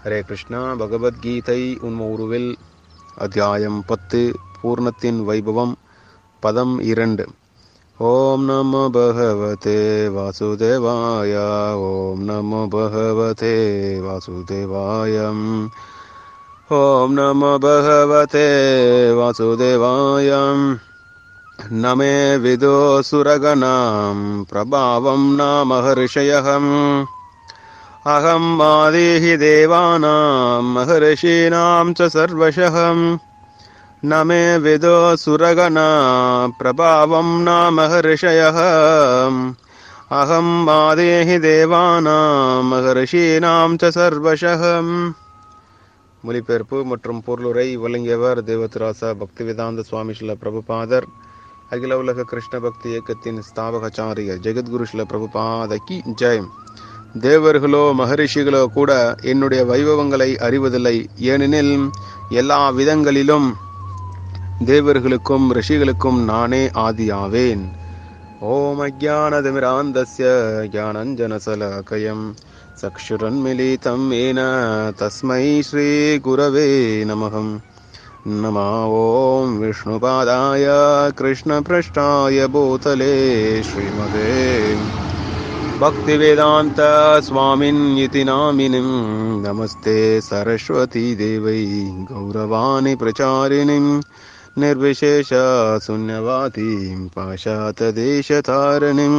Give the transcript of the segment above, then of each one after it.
ஹரே கிருஷ்ணா பகவத்கீதை உண்ம உருவில் அத்தியாயம் பத்து பூர்ணத்தின் வைபவம் பதம் இரண்டு ஓம் நமோ பகவதே வாசுதேவாய ஓம் நமோ பகவதே வாசுதேவாயம் ஓம் நமோ பகவதே வாசுதேவாயம் न मे विदो सुरगणां प्रभावं न महर्षयहम् अहं आदिः देवानां महर्षीणां च सर्वशः न मे विदो सुरगणा प्रभावं न महर्षयः अहम् आदिः देवानां महर्षीणां च सर्वशः மொழிபெயர்ப்பு மற்றும் பொருளுரை வழங்கியவர் தேவத்ராசா பக்திவேதாந்த சுவாமி ஸ்ரீல பிரபுபாதர் அகில உலக கிருஷ்ண பக்தி இயக்கத்தின் ஸ்தாபகாச்சாரியர் ஜெகத்குரு ஸ்ரீல பிரபுபாதகி ஜெய் தேவர்களோ மகரிஷிகளோ கூட என்னுடைய வைபவங்களை அறிவதில்லை ஏனெனில் எல்லா விதங்களிலும் தேவர்களுக்கும் ரிஷிகளுக்கும் நானே ஆதியாவேன் ஓம் அஜானதிமிராந்தஸ்ய ஜானஞ்சனசலகயம் चक्षुरन्मिलितं येन तस्मै श्रीगुरवे नमः नमा ॐ विष्णुपादाय कृष्णपृष्ठाय भूतले श्रीमते भक्तिवेदान्त स्वामिन् इति नामिनीं नमस्ते सरस्वतीदेवै गौरवाणि प्रचारिणीं निर्विशेष शून्यवादीं पाशातदेशतारिणीम्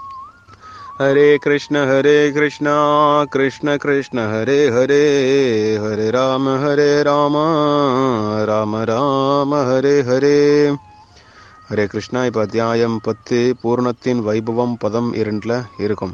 हरे कृष्ण हरे कृष्ण कृष्ण कृष्ण हरे हरे हरे राम हरे ராம ராம ராம ஹரே ஹரே ஹரே கிருஷ்ணா இப்போ அத்தியாயம் பத்து பூர்ணத்தின் வைபவம் பதம் இரண்டில் இருக்கும்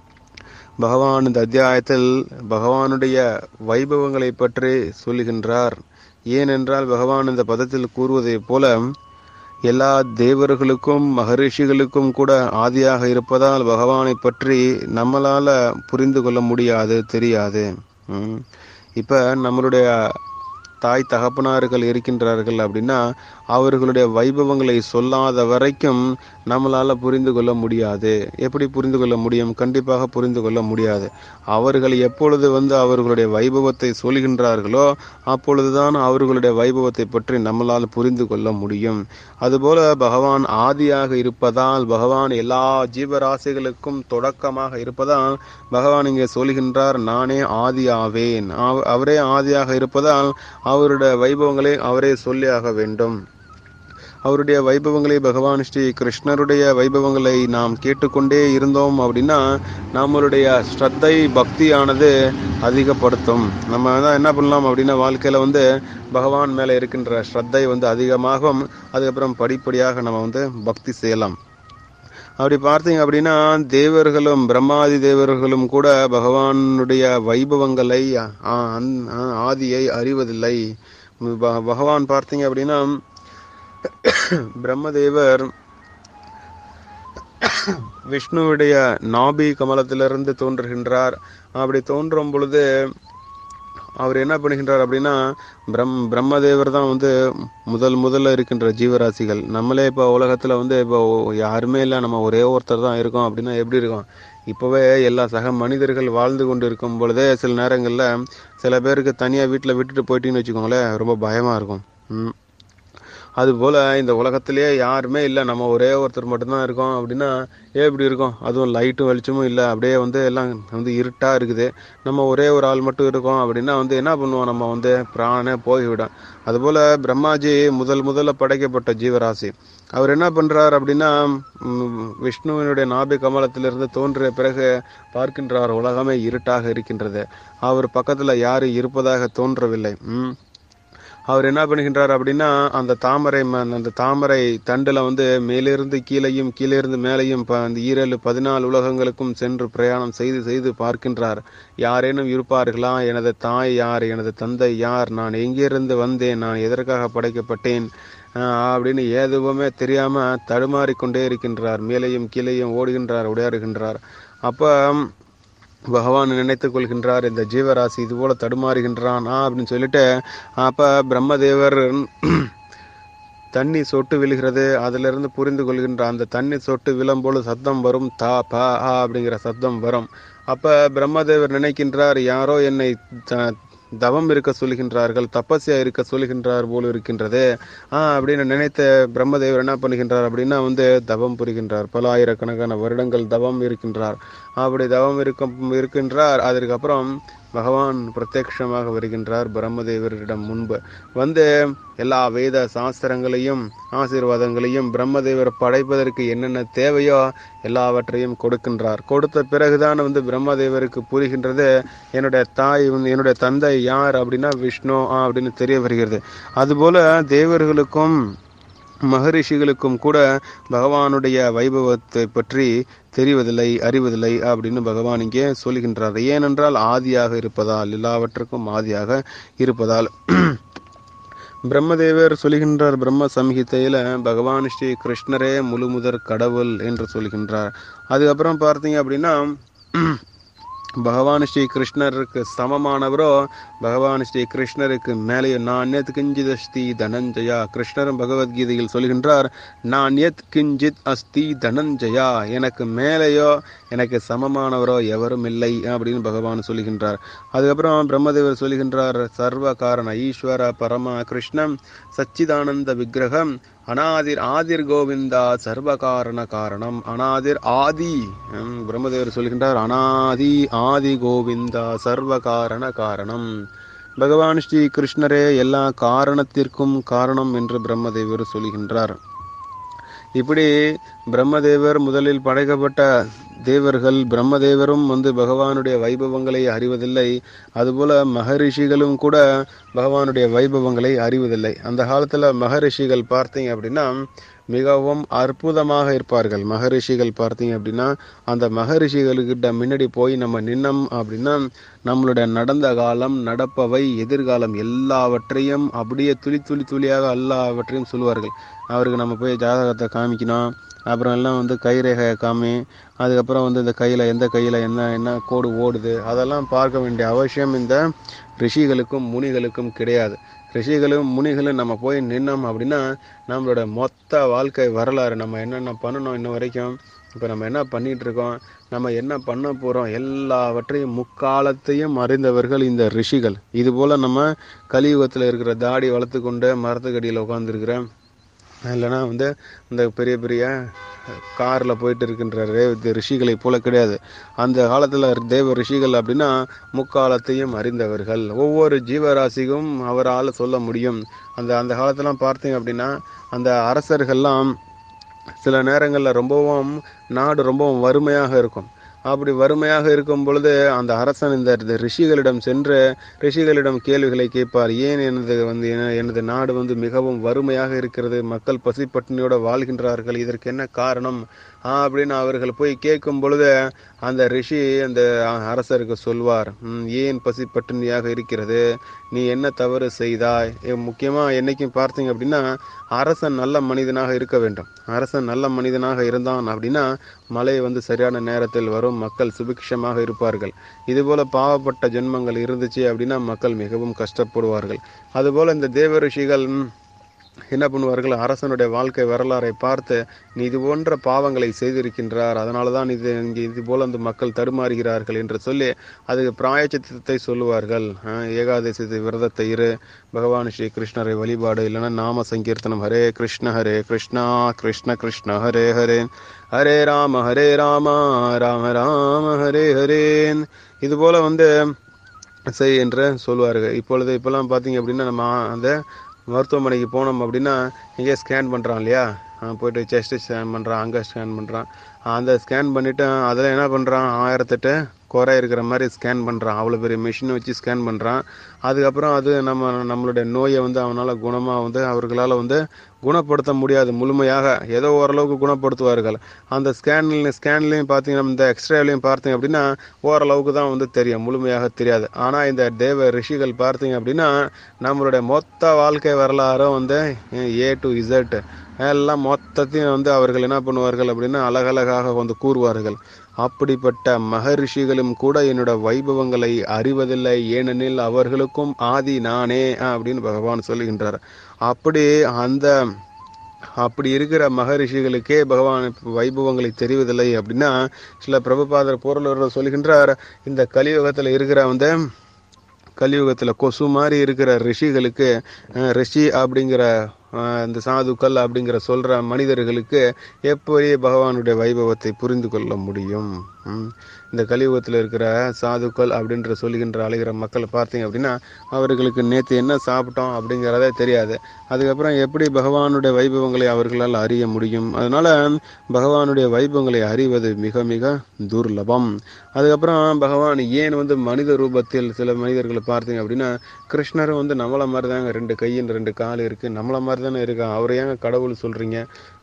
பகவான் இந்த அத்தியாயத்தில் பகவானுடைய வைபவங்களை பற்றி சொல்லுகின்றார் ஏனென்றால் பகவான் இந்த பதத்தில் கூறுவதைப் போல எல்லா தேவர்களுக்கும் மகரிஷிகளுக்கும் கூட ஆதியாக இருப்பதால் பகவானை பற்றி நம்மளால புரிந்து கொள்ள முடியாது தெரியாது இப்ப நம்மளுடைய தாய் தகப்பனார்கள் இருக்கின்றார்கள் அப்படின்னா அவர்களுடைய வைபவங்களை சொல்லாத வரைக்கும் நம்மளால புரிந்து கொள்ள முடியாது எப்படி புரிந்து கொள்ள முடியும் கண்டிப்பாக புரிந்து கொள்ள முடியாது அவர்கள் எப்பொழுது வந்து அவர்களுடைய வைபவத்தை சொல்கின்றார்களோ அப்பொழுதுதான் அவர்களுடைய வைபவத்தை பற்றி நம்மளால் புரிந்து கொள்ள முடியும் அதுபோல பகவான் ஆதியாக இருப்பதால் பகவான் எல்லா ஜீவராசிகளுக்கும் தொடக்கமாக இருப்பதால் பகவான் இங்கே சொல்கின்றார் நானே ஆதியாவேன் அவரே ஆதியாக இருப்பதால் அவருடைய வைபவங்களை அவரே சொல்லியாக வேண்டும் அவருடைய வைபவங்களை பகவான் ஸ்ரீ கிருஷ்ணருடைய வைபவங்களை நாம் கேட்டுக்கொண்டே இருந்தோம் அப்படின்னா நம்மளுடைய ஸ்ரத்தை பக்தியானது அதிகப்படுத்தும் நம்ம தான் என்ன பண்ணலாம் அப்படின்னா வாழ்க்கையில் வந்து பகவான் மேலே இருக்கின்ற ஸ்ரத்தை வந்து அதிகமாகும் அதுக்கப்புறம் படிப்படியாக நம்ம வந்து பக்தி செய்யலாம் அப்படி பார்த்தீங்க அப்படின்னா தேவர்களும் பிரம்மாதி தேவர்களும் கூட பகவானுடைய வைபவங்களை ஆதியை அறிவதில்லை பகவான் பார்த்தீங்க அப்படின்னா பிரம்மதேவர் விஷ்ணுவுடைய நாபி கமலத்திலிருந்து தோன்றுகின்றார் அப்படி தோன்றும் பொழுது அவர் என்ன பண்ணுகின்றார் அப்படின்னா பிரம் பிரம்மதேவர் தான் வந்து முதல் முதல்ல இருக்கின்ற ஜீவராசிகள் நம்மளே இப்போ உலகத்தில் வந்து இப்போ யாருமே இல்லை நம்ம ஒரே ஒருத்தர் தான் இருக்கோம் அப்படின்னா எப்படி இருக்கும் இப்போவே எல்லா சக மனிதர்கள் வாழ்ந்து கொண்டு இருக்கும் பொழுதே சில நேரங்களில் சில பேருக்கு தனியாக வீட்டில் விட்டுட்டு போயிட்டீங்கன்னு வச்சுக்கோங்களேன் ரொம்ப பயமாக இருக்கும் அதுபோல் இந்த உலகத்திலேயே யாருமே இல்லை நம்ம ஒரே ஒருத்தர் மட்டும்தான் இருக்கோம் அப்படின்னா எப்படி இருக்கும் அதுவும் லைட்டும் வெளிச்சமும் இல்லை அப்படியே வந்து எல்லாம் வந்து இருட்டாக இருக்குது நம்ம ஒரே ஒரு ஆள் மட்டும் இருக்கோம் அப்படின்னா வந்து என்ன பண்ணுவோம் நம்ம வந்து பிராணே போய்விடும் அதுபோல் பிரம்மாஜி முதல் முதல்ல படைக்கப்பட்ட ஜீவராசி அவர் என்ன பண்ணுறார் அப்படின்னா விஷ்ணுவினுடைய நாபி கமலத்திலிருந்து தோன்றிய பிறகு பார்க்கின்றார் உலகமே இருட்டாக இருக்கின்றது அவர் பக்கத்தில் யாரும் இருப்பதாக தோன்றவில்லை அவர் என்ன பண்ணுகின்றார் அப்படின்னா அந்த தாமரை அந்த தாமரை தண்டில் வந்து மேலிருந்து கீழையும் கீழிருந்து மேலையும் அந்த ஈரேழு பதினாலு உலகங்களுக்கும் சென்று பிரயாணம் செய்து செய்து பார்க்கின்றார் யாரேனும் இருப்பார்களா எனது தாய் யார் எனது தந்தை யார் நான் எங்கிருந்து வந்தேன் நான் எதற்காக படைக்கப்பட்டேன் அப்படின்னு எதுவுமே தெரியாம தடுமாறிக்கொண்டே இருக்கின்றார் மேலையும் கீழையும் ஓடுகின்றார் உடையாடுகின்றார் அப்ப பகவான் நினைத்துக் கொள்கின்றார் இந்த ஜீவராசி இது போல தடுமாறுகின்றான் அப்படின்னு சொல்லிட்டு அப்ப பிரம்மதேவர் தண்ணி சொட்டு விழுகிறது அதிலிருந்து புரிந்து கொள்கின்ற அந்த தண்ணி சொட்டு விழும்போது சத்தம் வரும் தா பா ஆ அப்படிங்கிற சத்தம் வரும் அப்ப பிரம்மதேவர் நினைக்கின்றார் யாரோ என்னை த- தவம் இருக்க சொல்கின்றார்கள் தபஸ்யா இருக்க சொல்கின்றார் போல இருக்கின்றது ஆ அப்படின்னு நினைத்த பிரம்மதேவர் என்ன பண்ணுகின்றார் அப்படின்னா வந்து தவம் புரிகின்றார் பல ஆயிரக்கணக்கான வருடங்கள் தவம் இருக்கின்றார் அப்படி தவம் இருக்க இருக்கின்றார் அதற்கப்புறம் பகவான் பிரத்யக்ஷமாக வருகின்றார் பிரம்மதேவரிடம் முன்பு வந்து எல்லா வேத சாஸ்திரங்களையும் ஆசீர்வாதங்களையும் பிரம்மதேவர் படைப்பதற்கு என்னென்ன தேவையோ எல்லாவற்றையும் கொடுக்கின்றார் கொடுத்த பிறகுதான் வந்து பிரம்மதேவருக்கு புரிகின்றது என்னுடைய தாய் வந்து என்னுடைய தந்தை யார் அப்படின்னா விஷ்ணு ஆ, அப்படின்னு தெரிய வருகிறது அதுபோல தேவர்களுக்கும் மகரிஷிகளுக்கும் கூட பகவானுடைய வைபவத்தை பற்றி தெரிவதில்லை அறிவதில்லை அப்படின்னு பகவான் இங்கே சொல்கின்றார் ஏனென்றால் ஆதியாக இருப்பதால் எல்லாவற்றுக்கும் ஆதியாக இருப்பதால் பிரம்மதேவர் சொல்கின்றார் பிரம்ம சம்ஹிதையில பகவான் ஸ்ரீ கிருஷ்ணரே முழுமுதற் கடவுள் என்று சொல்கின்றார் அதுக்கப்புறம் பார்த்தீங்க அப்படின்னா பகவான் ஸ்ரீ கிருஷ்ணருக்கு சமமானவரோ பகவான் ஸ்ரீ கிருஷ்ணருக்கு மேலே நான் எத் கிஞ்சித் அஸ்தி தனஞ்சயா கிருஷ்ணரும் பகவத்கீதையில் சொல்கின்றார் நான் எத் கிஞ்சித் அஸ்தி தனஞ்சயா எனக்கு மேலேயோ எனக்கு சமமானவரோ எவரும் இல்லை அப்படின்னு பகவான் சொல்கின்றார் அதுக்கப்புறம் பிரம்மதேவர் சொல்கின்றார் சர்வ காரண ஈஸ்வர பரம கிருஷ்ணம் சச்சிதானந்த விக்கிரகம் அனாதிர் ஆதிர் கோவிந்தா சர்வகாரண காரணம் அனாதிர் ஆதி ஹம், பிரம்மதேவர் சொல்கின்றார் அனாதி ஆதி கோவிந்தா சர்வகாரண காரணம் பகவான் ஸ்ரீ கிருஷ்ணரே எல்லா காரணத்திற்கும் காரணம் என்று பிரம்மதேவர் சொல்கின்றார் இப்படி பிரம்மதேவர் முதலில் படைக்கப்பட்ட தேவர்கள் பிரம்மதேவரும் வந்து பகவானுடைய வைபவங்களை அறிவதில்லை அதுபோல மகரிஷிகளும் கூட பகவானுடைய வைபவங்களை அறிவதில்லை அந்த காலத்துல மகரிஷிகள் பார்த்தீங்க அப்படின்னா மிகவும் அற்புதமாக இருப்பார்கள் மகரிஷிகள் பார்த்தீங்க அப்படின்னா அந்த மகரிஷிகளுக்கிட்ட முன்னாடி போய் நம்ம நின்னோம் அப்படின்னா நம்மளுடைய நடந்த காலம் நடப்பவை எதிர்காலம் எல்லாவற்றையும் அப்படியே துளி துளி துளியாக எல்லாவற்றையும் சொல்லுவார்கள் அவருக்கு நம்ம போய் ஜாதகத்தை காமிக்கணும் அப்புறம் எல்லாம் வந்து கைரேகையை காமி அதுக்கப்புறம் வந்து இந்த கையில் எந்த கையில் என்ன என்ன கோடு ஓடுது அதெல்லாம் பார்க்க வேண்டிய அவசியம் இந்த ரிஷிகளுக்கும் முனிகளுக்கும் கிடையாது ரிஷிகளும் முனிகளும் நம்ம போய் நின்னோம் அப்படின்னா நம்மளோட மொத்த வாழ்க்கை வரலாறு நம்ம என்னென்ன பண்ணணும் இன்ன வரைக்கும் இப்போ நம்ம என்ன பண்ணிட்டு இருக்கோம் நம்ம என்ன பண்ண போகிறோம் எல்லாவற்றையும் முக்காலத்தையும் அறிந்தவர்கள் இந்த ரிஷிகள் இது போல் நம்ம கலியுகத்தில் இருக்கிற தாடி வளர்த்து கொண்டு மரத்துக்கடியில் உட்காந்துருக்கிற இல்லைன்னா வந்து இந்த பெரிய பெரிய காரில் போயிட்டு இருக்கின்ற ரே- ரிஷிகளை போல கிடையாது அந்த காலத்தில் தேவ ரிஷிகள் அப்படின்னா முக்காலத்தையும் அறிந்தவர்கள் ஒவ்வொரு ஜீவராசிக்கும் அவரால் சொல்ல முடியும் அந்த அந்த காலத்துலாம் பார்த்தீங்க அப்படின்னா அந்த அரசர்கள்லாம் சில நேரங்களில் ரொம்பவும் நாடு ரொம்பவும் வறுமையாக இருக்கும் அப்படி வறுமையாக இருக்கும் பொழுது அந்த அரசன் இந்த ரிஷிகளிடம் சென்று ரிஷிகளிடம் கேள்விகளை கேட்பார் ஏன் எனது வந்து என- எனது நாடு வந்து மிகவும் வறுமையாக இருக்கிறது மக்கள் பசி பட்டினியோட வாழ்கின்றார்கள் இதற்கு என்ன காரணம் ஆ, அப்படின்னு அவர்கள் போய் கேட்கும் பொழுது அந்த ரிஷி அந்த அரசருக்கு சொல்வார் "ம், ஏன் பசி பட்டினியாக இருக்கிறது நீ என்ன தவறு செய்தாய் இ- முக்கியமா என்னைக்கும் பார்த்தீங்க அப்படின்னா அரசன் நல்ல மனிதனாக இருக்க வேண்டும் அரசன் நல்ல மனிதனாக இருந்தான் அப்படின்னா மழை வந்து சரியான நேரத்தில் வரும் மக்கள் சுபிக்ஷமாக இருப்பார்கள் இதுபோல பாவப்பட்ட ஜென்மங்கள் இருந்துச்சு அப்படின்னா மக்கள் மிகவும் கஷ்டப்படுவார்கள் அதுபோல இந்த தேவ ரிஷிகள் ம், என்ன பண்ணுவார்கள் அரசனுடைய வாழ்க்கை வரலாறை பார்த்து நீ இது போன்ற பாவங்களை செய்திருக்கின்றார் அதனால தான் இது இங்கே இது போல அந்த மக்கள் தடுமாறுகிறார்கள் என்று சொல்லி அதுக்கு பிராயச்சித்தத்தை சொல்லுவார்கள் அஹ், ஏகாதசி விரதத்தை இரு பகவான் ஸ்ரீ கிருஷ்ணரை வழிபாடு இல்லைன்னா நாம சங்கீர்த்தனம் ஹரே கிருஷ்ண ஹரே கிருஷ்ணா கிருஷ்ண கிருஷ்ண ஹரே ஹரே ஹரே ராம ஹரே ராம ராம ராம ஹரே ஹரேன் இது போல வந்து செய் என்று சொல்லுவார்கள் இப்பொழுது இப்போல்லாம் பார்த்தீங்க அப்படின்னா நம்ம அந்த மருத்துவமனைக்கு போனோம் அப்படின்னா இங்கே ஸ்கேன் பண்ணுறான் இல்லையா அவன் போயிட்டு செஸ்ட்டு ஸ்கேன் பண்ணுறான் அங்கே ஸ்கேன் பண்ணுறான் அந்த ஸ்கேன் பண்ணிவிட்டு அதில் என்ன பண்ணுறான் ஆயிரத்தெட்டு குறை இருக்கிற மாதிரி ஸ்கேன் பண்ணுறான் அவ்வளோ பெரிய மிஷினை வச்சு ஸ்கேன் பண்ணுறான் அதுக்கப்புறம் அது நம்ம நம்மளுடைய நோயை வந்து அவனால் குணமாக வந்து அவர்களால் வந்து குணப்படுத்த முடியாது முழுமையாக ஏதோ ஓரளவுக்கு குணப்படுத்துவார்கள் அந்த ஸ்கேன்ல ஸ்கேன்லையும் பார்த்தீங்கன்னா இந்த எக்ஸ்ரேலையும் பார்த்தீங்க அப்படின்னா ஓரளவுக்கு தான் வந்து தெரியும் முழுமையாக தெரியாது ஆனால் இந்த தேவ ரிஷிகள் பார்த்தீங்க அப்படின்னா நம்மளுடைய மொத்த வாழ்க்கை வரலாறும் வந்து ஏ டு இசட் எல்லாம் மொத்தத்தையும் வந்து அவர்கள் என்ன பண்ணுவார்கள் அப்படின்னா அழகழகாக வந்து கூறுவார்கள் அப்படிப்பட்ட மகரிஷிகளும் கூட என்னோட வைபவங்களை அறிவதில்லை ஏனெனில் அவர்களுக்கும் ஆதி நானே அப்படின்னு பகவான் சொல்லுகின்றார் அப்படி அந்த அப்படி இருக்கிற மகரிஷிகளுக்கே பகவான் வைபவங்களை தெரிவதில்லை அப்படின்னா சில பிரபுபாதர் பொருளர் சொல்கின்றார் இந்த கலியுகத்தில் இருக்கிற வந்து கலியுகத்தில் கொசு மாதிரி இருக்கிற ரிஷிகளுக்கு அஹ், ரிஷி அப்படிங்கிற அஹ், இந்த சாதுக்கள் அப்படிங்கிற சொல்ற மனிதர்களுக்கு எப்படி பகவானுடைய வைபவத்தை புரிந்து கொள்ள முடியும் ம். இந்த கலியுகத்தில் இருக்கிற சாதுக்கள் அப்படின்ற சொல்லுகின்ற அழைகிற மக்களை பார்த்தீங்க அப்படின்னா அவர்களுக்கு நேற்று என்ன சாப்பிட்டோம் அப்படிங்கிறதே தெரியாது அதுக்கப்புறம் எப்படி பகவானுடைய வைபவங்களை அவர்களால் அறிய முடியும் அதனால பகவானுடைய வைபவங்களை அறிவது மிக மிக துர்லபம் அதுக்கப்புறம் பகவான் ஏன் வந்து மனித ரூபத்தில் சில மனிதர்களை பார்த்தீங்க அப்படின்னா கிருஷ்ணர் வந்து நம்மள மாதிரி தாங்க ரெண்டு கையின் ரெண்டு கால் இருக்கு நம்மள மாதிரி தானே இருக்கா அவரை ஏங்க கடவுள் சொல்றீங்க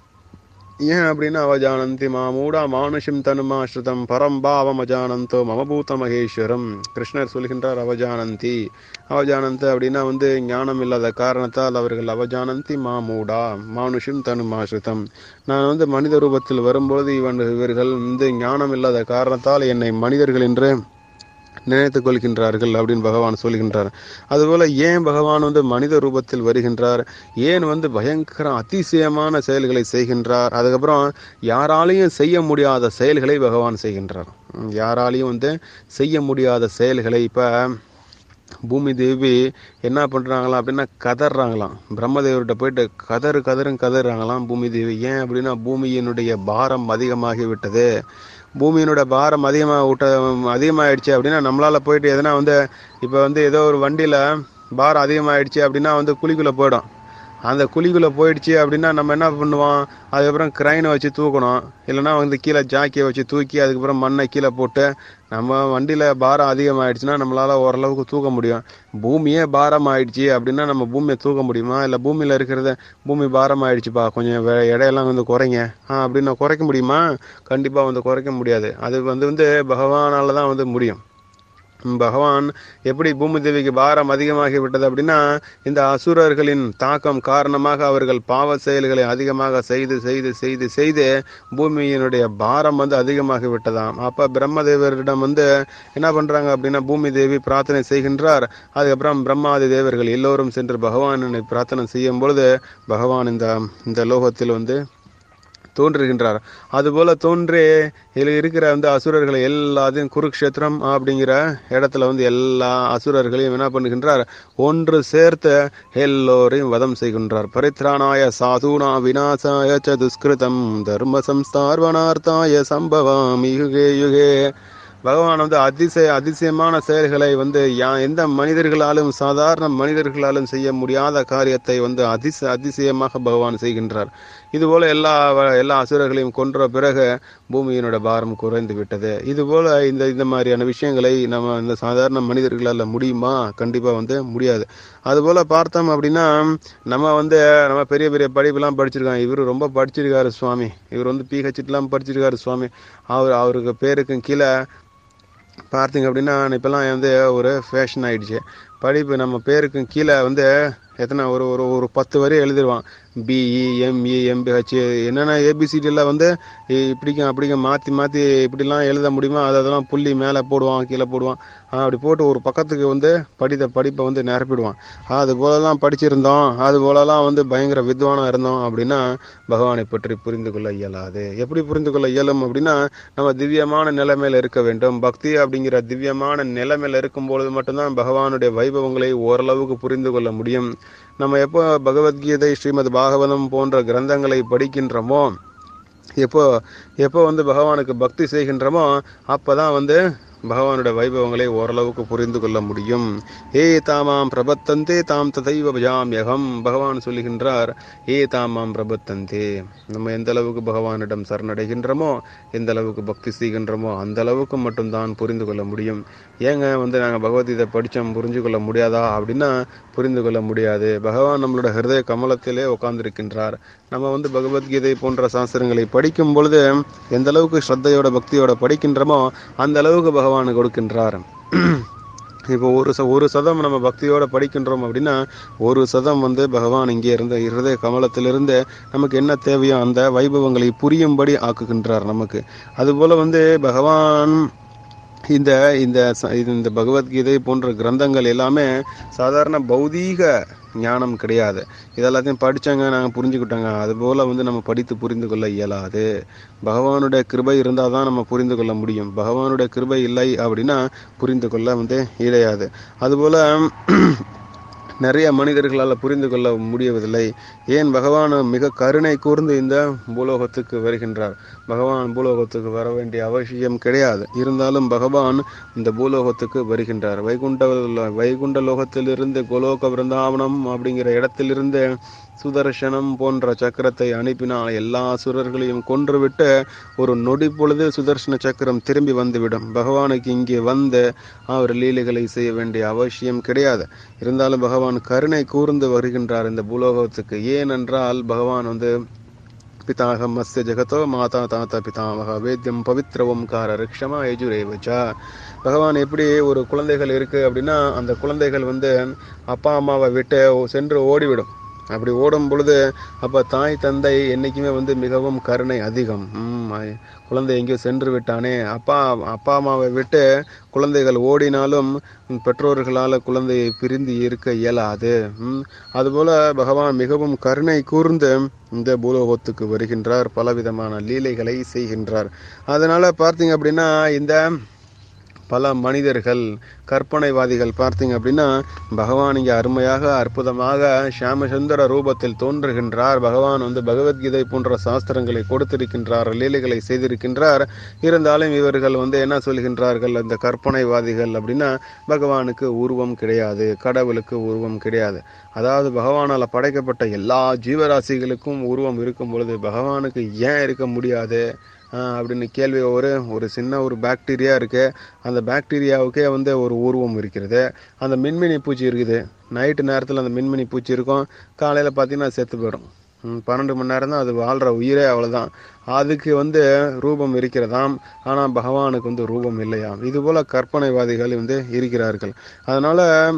ஏன் அப்படின்னா அவஜானந்தி மாமூடா மானுஷம் தனுமாஸ்ருதம் பரம்பாவம் அஜானந்தோ மமபூத மகேஸ்வரம் கிருஷ்ணர் சொல்கின்றார் அவஜானந்தி அவஜானந்த் அப்படின்னா வந்து ஞானம் இல்லாத காரணத்தால் அவர்கள் அவஜானந்தி மாமூடா மானுஷம் தனுமாஸ்ருதம் நான் வந்து மனித ரூபத்தில் வரும்போது இவன் இவர்கள் வந்து ஞானம் இல்லாத காரணத்தால் என்னை மனிதர்கள் என்று நினைத்துக் கொள்கின்றார்கள் அப்படின்னு பகவான் சொல்கின்றார் அதுபோல ஏன் பகவான் வந்து மனித ரூபத்தில் வருகின்றார் ஏன் வந்து பயங்கர அதிசயமான செயல்களை செய்கின்றார் அதுக்கப்புறம் யாராலையும் செய்ய முடியாத செயல்களை பகவான் செய்கின்றார் உம், யாராலையும் வந்து செய்ய முடியாத செயல்களை இப்ப பூமி தேவி என்ன பண்றாங்களாம் அப்படின்னா கதறாங்களாம் பிரம்மதேவர்கிட்ட போயிட்டு கதறு கதறும் கதறாங்களாம் பூமி தேவி ஏன் அப்படின்னா பூமியினுடைய பாரம் அதிகமாகி விட்டது பூமியினோட பாரம் அதிகமாக விட்ட அதிகமாயிடுச்சு அப்படின்னா நம்மளால போயிட்டு எதனா வந்து இப்போ வந்து ஏதோ ஒரு வண்டியில பாரம் அதிகமாயிடுச்சு அப்படின்னா வந்து குழிக்குள்ள போயிடும் அந்த குழிக்குள்ள போயிடுச்சு அப்படின்னா நம்ம என்ன பண்ணுவோம் அதுக்கப்புறம் கிரைனை வச்சு தூக்கணும் இல்லைன்னா வந்து கீழே ஜாக்கியை வச்சு தூக்கி அதுக்கப்புறம் மண்ணை கீழே போட்டு நம்ம வண்டியில பாரம் அதிகமாயிடுச்சுன்னா நம்மளால ஓரளவுக்கு தூக்க முடியும் பூமியே பாரம் ஆயிடுச்சு அப்படின்னா நம்ம பூமியை தூக்க முடியுமா இல்லை பூமியில இருக்கிறத பூமி பாரம் ஆயிடுச்சுப்பா கொஞ்சம் வே- எடையெல்லாம் வந்து குறைங்க ஆ அப்படின்னு குறைக்க முடியுமா கண்டிப்பா வந்து குறைக்க முடியாது அது வந்து வந்து பகவானால தான் வந்து முடியும் ம், பகவான் எப்படி பூமி தேவிக்கு பாரம் அதிகமாகி விட்டது அப்படின்னா இந்த அசுரர்களின் தாக்கம் காரணமாக அவர்கள் பாவ செயல்களை அதிகமாக செய்து செய்து செய்து செய்து பூமியினுடைய பாரம் வந்து அதிகமாகி விட்டதாம் அப்ப பிரம்மதேவரிடம் வந்து என்ன பண்றாங்க அப்படின்னா பூமி தேவி பிரார்த்தனை செய்கின்றார் அதுக்கப்புறம் பிரம்மாதி தேவர்கள் எல்லோரும் சென்று பகவானை பிரார்த்தனை செய்யும் பொழுது பகவான் இந்த இந்த லோகத்தில் வந்து தோன்றுகின்றார் அதுபோல தோன்றி இதில் இருக்கிற வந்து அசுரர்களை எல்லாத்தையும் குருக்ஷேத்திரம் அப்படிங்கிற இடத்துல வந்து எல்லா அசுரர்களையும் என்ன பண்ணுகின்றார் ஒன்று சேர்த்து எல்லோரையும் வதம் செய்கின்றார் பரித்ராணாய சாதுனா விநாசாய ச துஷ்கிருதம் தர்ம சம்ஸ்தார்வனார்த்தாய சம்பவாமி யுகே யுகே பகவான் வந்து அதிசய அதிசயமான செயல்களை வந்து யா எந்த மனிதர்களாலும் சாதாரண மனிதர்களாலும் செய்ய முடியாத காரியத்தை வந்து அதிச அதிசயமாக பகவான் செய்கின்றார் இதுபோல எல்லா வ- எல்லா அசுரர்களையும் கொன்ற பிறகு பூமியினோட பாரம் குறைந்து விட்டது இதுபோல இந்த இந்த மாதிரியான விஷயங்களை நம்ம இந்த சாதாரண மனிதர்களால் முடியுமா கண்டிப்பா வந்து முடியாது அதுபோல பார்த்தோம் அப்படின்னா நம்ம வந்து நம்ம பெரிய பெரிய படிப்புலாம் படிச்சிருக்கோம் இவர் ரொம்ப படிச்சிருக்காரு சுவாமி இவர் வந்து பிஹெச்டிலாம் படிச்சிருக்காரு சுவாமி அவர் அவருக்கு பேருக்கும் கீழே பார்த்தீங்க அப்படின்னா இப்போல்லாம் வந்து ஒரு ஃபேஷன் ஆயிடுச்சு படிப்பு நம்ம பேருக்கும் கீழே வந்து எத்தனை ஒரு ஒரு ஒரு பத்து வரி எழுதிருவான் பிஇ எம்இ எம்பிஹெச் என்னென்ன ஏபிசிடியில் வந்து இ- இப்படிக்கும் அப்படிக்கும் மாற்றி மாற்றி இப்படிலாம் எழுத முடியுமோ அது அதெல்லாம் புள்ளி மேலே போடுவான் கீழே போடுவான் ஆஹ் அப்படி போட்டு ஒரு பக்கத்துக்கு வந்து படித்த படிப்பை வந்து நிரப்பிடுவான் அது போலலாம் படிச்சிருந்தோம் அது போலலாம் வந்து பயங்கர வித்வானா இருந்தோம் அப்படின்னா பகவானை பற்றி புரிந்து கொள்ள இயலாது எப்படி புரிந்து கொள்ள இயலும் அப்படின்னா நம்ம திவ்யமான நிலைமையில இருக்க வேண்டும் பக்தி அப்படிங்கிற திவ்யமான நிலைமையில இருக்கும் பொழுது மட்டும்தான் பகவானுடைய வைபவங்களை ஓரளவுக்கு புரிந்து கொள்ள முடியும் நம்ம எப்போ பகவத்கீதை ஸ்ரீமத் பாகவதம் போன்ற கிரந்தங்களை படிக்கின்றோமோ எப்போ எப்போ வந்து பகவானுக்கு பக்தி செய்கின்றோமோ அப்பதான் வந்து பகவானுடைய வைபவங்களை ஓரளவுக்கு புரிந்து கொள்ள முடியும் ஏ தாமாம் பிரபத்தந்தே தாம் ததைவ பஜாமியகம் பகவான் சொல்லுகின்றார் ஏ தாமாம் பிரபத்தந்தே நம்ம எந்த அளவுக்கு பகவானிடம் சரணடைகின்றோமோ எந்த அளவுக்கு பக்தி செய்கின்றோமோ அந்த அளவுக்கு மட்டும்தான் புரிந்து கொள்ள முடியும் ஏங்க வந்து நாங்கள் பகவத்கீதை படித்தோம் புரிஞ்சு கொள்ள முடியாதா அப்படின்னா புரிந்து கொள்ள முடியாது பகவான் நம்மளோட ஹிருதய கமலத்திலே உட்கார்ந்திருக்கின்றார் நம்ம வந்து பகவத்கீதை போன்ற சாஸ்திரங்களை படிக்கும் பொழுது எந்த அளவுக்கு ஸ்ரத்தையோட பக்தியோட படிக்கின்றோமோ அந்த அளவுக்கு பகவான் கொடுக்கின்றார் இப்போ ஒரு ச ஒரு சதம் நம்ம பக்தியோட படிக்கின்றோம் அப்படின்னா ஒரு சதம் வந்து பகவான் இங்கே இருந்த இருதய கமலத்திலிருந்து நமக்கு என்ன தேவையோ அந்த வைபவங்களை புரியும்படி ஆக்குகின்றார் நமக்கு அதுபோல வந்து பகவான் இந்த இந்த ச- இது இந்த பகவத்கீதை போன்ற கிரந்தங்கள் எல்லாமே சாதாரண பௌதீக ஞானம் கிடையாது இதெல்லாத்தையும் படிச்சாங்க நாங்கள் புரிஞ்சுக்கிட்டோங்க அதுபோல் வந்து நம்ம படித்து புரிந்து கொள்ள இயலாது பகவானுடைய கிருபை இருந்தால் தான் நம்ம புரிந்து கொள்ள முடியும் பகவானுடைய கிருபை இல்லை அப்படின்னா புரிந்து கொள்ள வந்து இயலாது அதுபோல் நிறைய மனிதர்களால் புரிந்து கொள்ள முடியவதில்லை ஏன் பகவான் மிக கருணை கூர்ந்து இந்த பூலோகத்துக்கு வருகின்றார் பகவான் பூலோகத்துக்கு வர வேண்டிய அவசியம் கிடையாது இருந்தாலும் பகவான் இந்த பூலோகத்துக்கு வருகின்றார் வைகுண்ட வைகுண்ட லோகத்திலிருந்து கோலோக பிருந்தாவனம் அப்படிங்கிற இடத்திலிருந்து சுதர்சனம் போன்ற சக்கரத்தை அனுப்பினால் எல்லா அசுரர்களையும் கொன்றுவிட்டு ஒரு நொடி பொழுது சுதர்சன சக்கரம் திரும்பி வந்துவிடும் பகவானுக்கு இங்கே வந்து அவர் லீலைகளை செய்ய வேண்டிய அவசியம் கிடையாது இருந்தாலும் பகவான் கருணை கூர்ந்து வருகின்றார் இந்த பூலோகத்துக்கு ஏனென்றால் பகவான் வந்து பிதாகம் மஸ்ய ஜெகதோ மாதா தாத்தா பிதாமக வேத்தியம் பவித்ர ஓம்கார ரிக்ஷமா யஜுரேவச்சா பகவான் எப்படி ஒரு குழந்தைகள் இருக்கு அப்படின்னா அந்த குழந்தைகள் வந்து அப்பா அம்மாவை விட்டு சென்று ஓடிவிடும் அப்படி ஓடும் பொழுது அப்ப தாய் தந்தை என்னைக்குமே வந்து மிகவும் கருணை அதிகம் ம், ஐ- குழந்தை எங்கேயோ சென்று விட்டானே அப்பா அப்பா அம்மாவை விட்டு குழந்தைகள் ஓடினாலும் ம், பெற்றோர்களால குழந்தையை பிரிந்து இருக்க இயலாது ம், அதுபோல பகவான் மிகவும் கருணை கூர்ந்து இந்த பூலோகத்துக்கு வருகின்றார் பலவிதமான லீலைகளை செய்கின்றார் அதனால பார்த்தீங்க அப்படின்னா இந்த பல மனிதர்கள் கற்பனைவாதிகள் பார்த்தீங்க அப்படின்னா பகவான் இங்கே அருமையாக அற்புதமாக ஷியாமசுந்தர ரூபத்தில் தோன்றுகின்றார் பகவான் வந்து பகவத்கீதை போன்ற சாஸ்திரங்களை கொடுத்திருக்கின்றார் லீலைகளை செய்திருக்கின்றார் இருந்தாலும் இவர்கள் வந்து என்ன சொல்கின்றார்கள் அந்த கற்பனைவாதிகள் அப்படின்னா பகவானுக்கு உருவம் கிடையாது கடவுளுக்கு உருவம் கிடையாது அதாவது பகவானால் படைக்கப்பட்ட எல்லா ஜீவராசிகளுக்கும் உருவம் இருக்கும் பொழுது பகவானுக்கு ஏன் இருக்க முடியாது ஆஹ் அப்படின்னு கேள்வி ஒரு ஒரு சின்ன ஒரு பாக்டீரியா இருக்கு அந்த பாக்டீரியாவுக்கே வந்து ஒரு உருவம் இருக்கிறது அந்த மின்மினி பூச்சி இருக்குது நைட்டு நேரத்தில் அந்த மின்மினி பூச்சி இருக்கும் காலையில் பார்த்தீங்கன்னா அது செத்து போயிடும் ம், பன்னெண்டு மணி நேரம் தான் அது வாழ்கிற உயிரே அவ்வளோதான் அதுக்கு வந்து ரூபம் இருக்கிறதாம் ஆனால் பகவானுக்கு வந்து ரூபம் இல்லையாம் இதுபோல் கற்பனைவாதிகள் வந்து இருக்கிறார்கள் அதனால்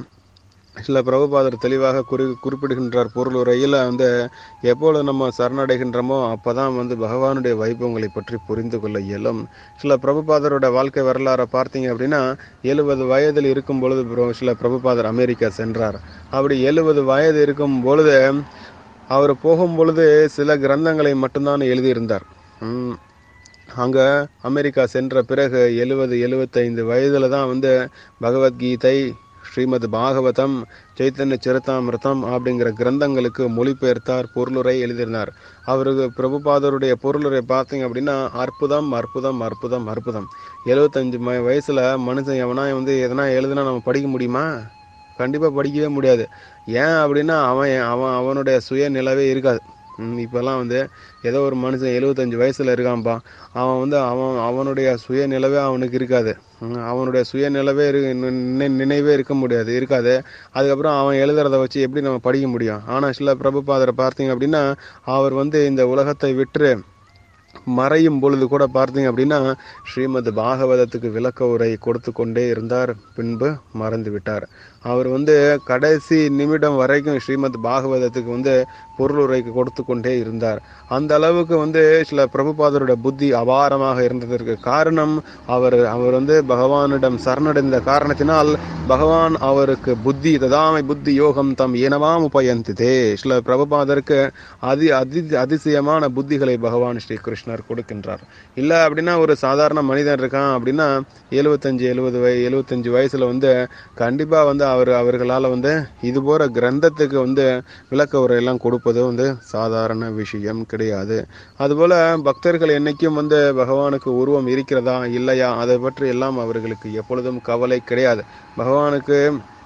சில பிரபுபாதர் தெளிவாக குறி குறிப்பிடுகின்றார் பொருள் உரையில் வந்து எப்பொழுது நம்ம சரணடைகின்றோமோ அப்பதான் வந்து பகவானுடைய வைபவங்களை பற்றி புரிந்து கொள்ள இயலும் சில பிரபுபாதரோட வாழ்க்கை வரலாறை பார்த்தீங்க அப்படின்னா எழுபது வயதில் இருக்கும் பொழுது பிர- சில பிரபுபாதர் அமெரிக்கா சென்றார் அப்படி எழுபது வயது இருக்கும் பொழுது அவர் போகும் பொழுது சில கிரந்தங்களை மட்டும்தான் எழுதியிருந்தார் உம், அங்க அமெரிக்கா சென்ற பிறகு எழுபது எழுபத்தைந்து வயதுல தான் வந்து பகவத்கீதை ஸ்ரீமத் பாகவதம் சைத்தன்ய சரித்தாமிர்தம் அப்படிங்கிற கிரந்தங்களுக்கு மொழிபெயர்த்தார் பொருளுரை எழுதினார் அவருக்கு பிரபுபாதருடைய பொருளுரை பார்த்தீங்க அப்படின்னா அற்புதம் அற்புதம் அற்புதம் அற்புதம் எழுபத்தஞ்சு ம வயசுல மனுஷன் எவனா வந்து எதனா எழுதுனா நம்ம படிக்க முடியுமா கண்டிப்பா படிக்கவே முடியாது ஏன் அப்படின்னா அவன் அவன் அவனுடைய சுயநிலவே இருக்காது ம், இப்பெல்லாம் வந்து ஏதோ ஒரு மனுஷன் எழுபத்தஞ்சு வயசுல இருக்கான்பா அவன் வந்து அவன் அவனுடைய சுயநிலவே அவனுக்கு இருக்காது ம், அவனுடைய சுயநிலவே இரு நி- நி- நினைவே இருக்க முடியாது இருக்காது அதுக்கப்புறம் அவன் எழுதுறத வச்சு எப்படி நம்ம படிக்க முடியும் ஆனா சில பிரபுபாதரை பார்த்தீங்க அப்படின்னா அவர் வந்து இந்த உலகத்தை விற்று மறையும் பொழுது கூட பார்த்தீங்க அப்படின்னா ஸ்ரீமத் பாகவதத்துக்கு விளக்க உரை கொடுத்து கொண்டே இருந்தார் பின்பு மறந்து விட்டார் அவர் வந்து கடைசி நிமிடம் வரைக்கும் ஸ்ரீமத் பாகவதத்துக்கு வந்து பொருளுரைக்கு கொடுத்து கொண்டே இருந்தார் அந்த அளவுக்கு வந்து சில பிரபுபாதருடைய புத்தி அபாரமாக இருந்ததற்கு காரணம் அவர் அவர் வந்து பகவானிடம் சரணடைந்த காரணத்தினால் பகவான் அவருக்கு புத்தி ததாமை புத்தி யோகம் தம் ஏனவாம் உபயந்திதே சில பிரபுபாதருக்கு அதி அதி அதிசயமான புத்திகளை பகவான் ஸ்ரீ கிருஷ்ணர் கொடுக்கின்றார் இல்ல அப்படின்னா ஒரு சாதாரண மனிதன் இருக்கான் அப்படின்னா எழுபத்தஞ்சு எழுபது வய எழுபத்தஞ்சு வயசுல வந்து கண்டிப்பா வந்து அவர் அவர்களால வந்து இது போற கிரந்தத்துக்கு வந்து விளக்க உரையெல்லாம் கொடுப்பது வந்து சாதாரண விஷயம் கிடையாது அதுபோல பக்தர்கள் என்னைக்கும் வந்து பகவானுக்கு உருவம் இருக்கிறதா இல்லையா அதை பற்றி எல்லாம் அவர்களுக்கு எப்பொழுதும் கவலை கிடையாது பகவானுக்கு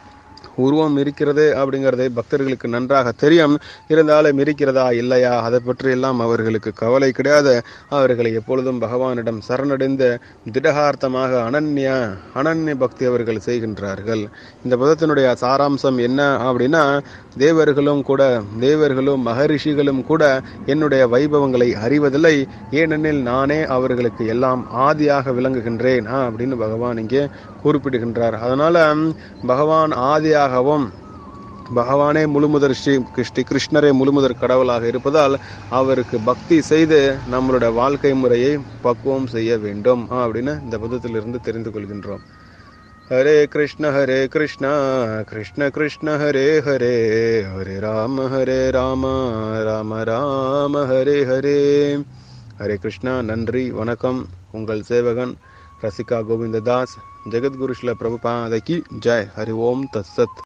உருவம் இருக்கிறது அப்படிங்கிறதை பக்தர்களுக்கு நன்றாக தெரியும் இருந்தாலும் இருக்கிறதா இல்லையா அதை பற்றி எல்லாம் அவர்களுக்கு கவலை கிடையாது அவர்களை எப்பொழுதும் பகவானிடம் சரணடைந்து திடகார்த்தமாக அனன்ய அனன்ய பக்தி அவர்கள் செய்கின்றார்கள் இந்த பதத்தினுடைய சாராம்சம் என்ன அப்படின்னா தேவர்களும் கூட தேவர்களும் மகரிஷிகளும் கூட என்னுடைய வைபவங்களை அறிவதில்லை ஏனெனில் நானே அவர்களுக்கு எல்லாம் ஆதியாக விளங்குகின்றேன் ஆ, அப்படின்னு பகவான் இங்கே குறிப்பிடுகின்றார் அதனால பகவான் ஆதியாகவும் பகவானே முழுமுதற் ஸ்ரீ ஸ்ரீ கிருஷ்ணரே முழுமுதற் கடவுளாக இருப்பதால் அவருக்கு பக்தி செய்து நம்மளுடைய வாழ்க்கை முறையை பக்குவம் செய்ய வேண்டும் அப்படின்னு இந்த புத்தத்திலிருந்து தெரிந்து கொள்கின்றோம் ஹரே கிருஷ்ண ஹரே கிருஷ்ணா கிருஷ்ண கிருஷ்ண ஹரே ஹரே ஹரே ராம ஹரே ராம ராம ராம ஹரே ஹரே ஹரே கிருஷ்ணா நன்றி வணக்கம் உங்கள் சேவகன் ரசிகா கோவிந்ததாஸ் ஜெகத்குரு ஸ்ல பிரபுபாதகி ஜெய் ஹரி ஓம் தத்சத்